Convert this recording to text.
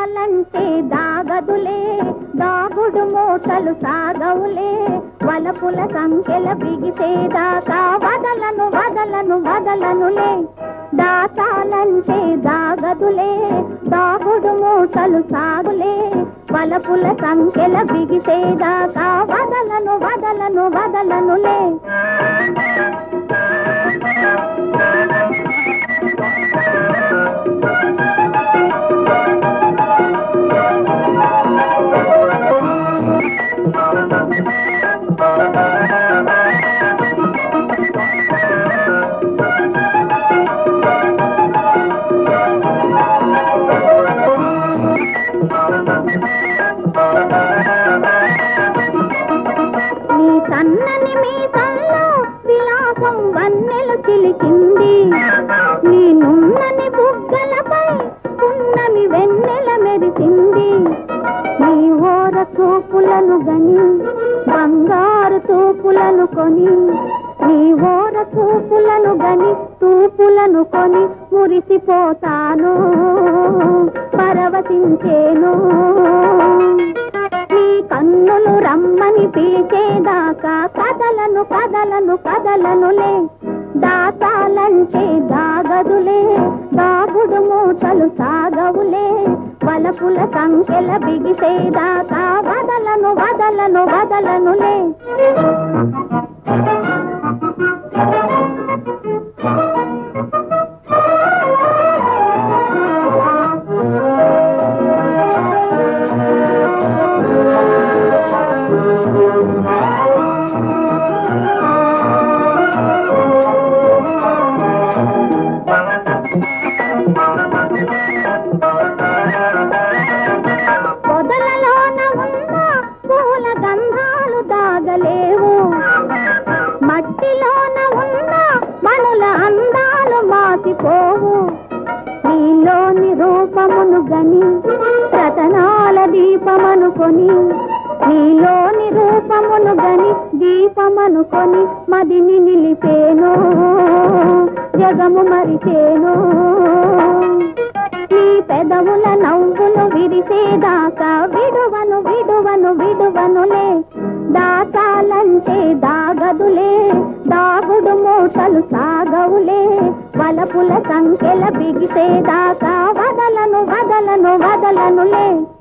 దాచాలంటే దాగదులే దాగుడు మూటలు సాగవులే వలపుల సంఖ్యల బిగిసేదాకా వదలను వదలను వదలనులే దాచాలంటే దాగదులే దాగుడు మూటలు సాగులే వలపుల సంఖ్యల బిగిసేదాకా వదలను వదలను వదలనులే నీ సన్నని మీసంలో విలాసం వన్నెలు చిలికింది నీ నున్నని బుగ్గలపై పున్నమి వెన్నెల మెరిసింది నీ ఓర చూపులను గని బంగారు తూపులను కొని నీ ఓర చూపులను గని తూపులను కొని మురిసిపోతాను పరవశించేను నీ కన్నులు రమ్మని పిలిచేదాకా కదలను కదలను కదలనులే దాతాలంటే దాగదులే దాగుడు మూటలు సాగవులే వలపుల సంఖ్యల బిగిసేదాకా వదలను వదలను వదలనులే పొదలలోన ఉన్న పూల గంధాలు దాగలేవు మట్టిలోన ఉన్న మణుల అందాలు మాసిపోవు నీలోని రూపమును గని రతనాల దీపమనుకొని నీలోని రూపమును గని దీపమనుకొని మదిని నిలిపేను జగము మరిచేను నీ పెదవుల నవ్వులు విరిసేదాకా విడువను విడువను విడువనులే దాచాలంటే దాగదులే దాగుడు మూటలు సాగవులే వలపుల సంఖ్యల బిగిసేదాకా వదలను వదలను వదలనులే